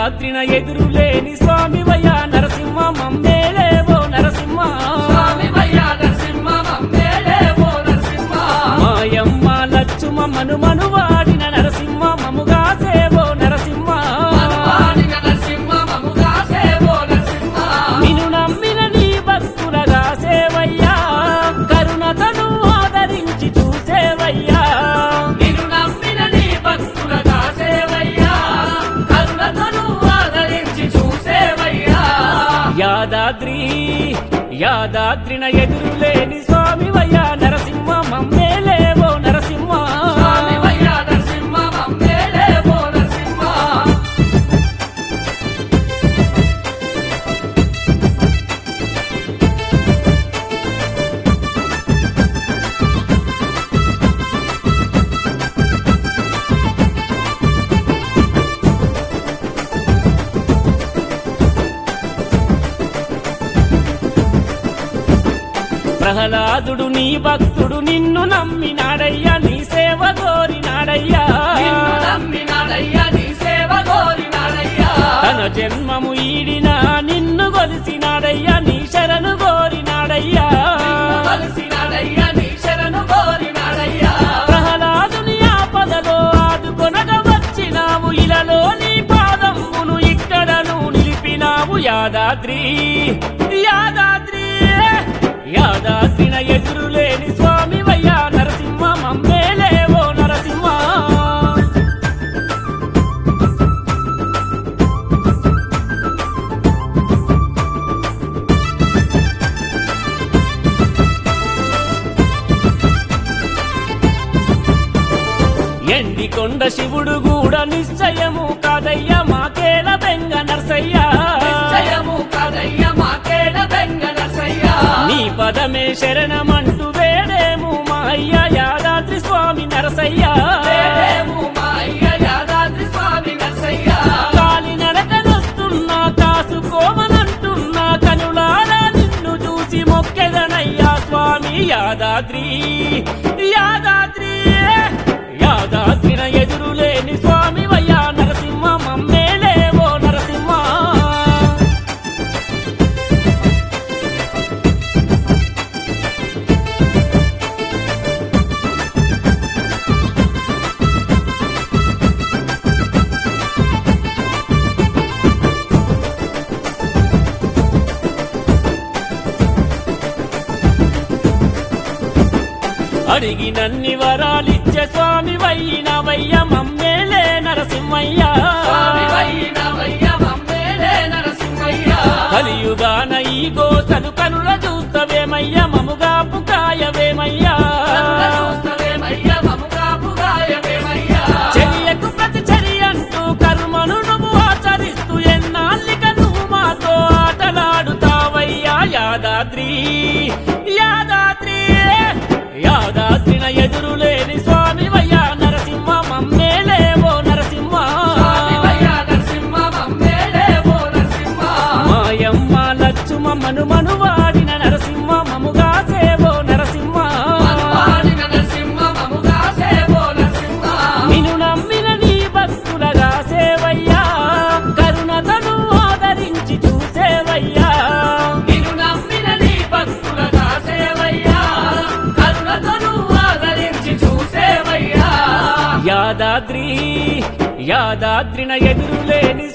యాదాద్రిన ఎదురులేని స్వామి వయ్యా నరసింహ మమ్మేలేవో నరసింహ స్వామివయ్యా నరసింహ మమ్మేలేవో నరసింహ మాయమ్మ లచ్చుమమ్మను మనువాడిన నరసింహ మముగా సేవో నరసింహ మనవాడిన నరసింహ మముగా సేవో నరసింహ నిన్ను నమ్మిన నీ భక్తులగా సేవయ్యా కరుణతను ఆదరించి చూసేవయ్యా నిన్ను నమ్మిన నీ భక్తులగా సేవయ్యా కరుణతను ఆదరించి చూసేవయ్యా యాదాద్రి యాదాద్రిన ఎదురులేని స్వామి వయ్యా నరసింహ మమ్మేలేవో నరసింహ స్వామివయ్యా నరసింహ మమ్మేలేవో నరసింహ ప్రహ్లాదుడు నీ భక్తుడు నిన్ను నమ్మినాడయ్యా నీ సేవ కోరినాడయ్యా నిన్ను నమ్మినాడయ్యా నీ సేవ కోరినాడయ్యా తన జన్మము ఈడిన నిన్ను కొలిసినాడయ్యా నీ శరణు కోరినాడయ్యా నిన్ను కొలిసినాడయ్యా నీ శరణు కోరినాడయ్యా ప్రహ్లాదుని ఆపదలో ఆదుకొనగా వచ్చినావు ఇలలో నీ పాదమును ఇక్కడను నిలిపినావు యాదాద్రి యాదాద్రి యాదాద్రిన ఎదురులేని స్వామి వయ్యా నరసింహ మమ్మేలేవో నరసింహ ఎండి కొండ శివుడు కూడా నిశ్చయము కాదయ్యా మాకేల బెంగ నర్సయ్యా నిశ్చయము కాదయ్యా మాకేడ బెంగ నరసయ్యా నీ పదమే శరణమంటూ వేడేము మా అయ్య యాదాద్రి స్వామి నరసయ్యా వేడేము మా అయ్య యాదాద్రి స్వామి నరసయ్యా కాలి నడకనొస్తున్నా కాసుకోమనంటున్నా కనులారా నిన్ను చూసి మొక్కెదనయ్యా స్వామి యాదాద్రి యాదాద్రి యాదాద్రిన ఎదురులేని స్వామి వయ్యా నరసింహ మమ్మేలేవో నరసింహ అడిగినన్ని వరాలిచ్చే స్వామి వయ్యినవయ్య మమ్మేలే నరసింహయ్య స్వామివయ్యినవయ్య మమ్మేలే నరసింహయ్యా కలియుగాన ఈ గోసలు కనుల చూస్తవేమయ్య మముగా పుకాయవేమయ్యా కనుల చూస్తవేమయ్యా మముగా పుగాయవేమయ్యా చర్యకు ప్రతి చర్య అంటూ కర్మను నువ్వు ఆచరిస్తూ ఎన్నాళ్ళిక నువ్వు మాతో ఆటలాడుతావయ్యా యాదాద్రి యాదాద్రి యాదాద్రిన ఎదురులేని స్వామి వయ్యా నరసింహ మమ్మేలేవో నరసింహ స్వామివయ్యా నరసింహ మమ్మేలేవో నరసింహ మాయమ్మ లచ్చుమమ్మను మనువాడిన నరసింహ మముగా సేవో నరసింహ మనవాడిన నరసింహ మముగా సేవో నరసింహ నిన్ను నమ్మిన నీ భక్తులగా సేవయ్యా కరుణతను ఆదరించి చూసేవయ్యా నిన్ను నమ్మిన నీ భక్తులగా సేవయ్యా కరుణతను ఆదరించి చూసేవయ్యా యాదాద్రి యాదాద్రిన ఎదురులేని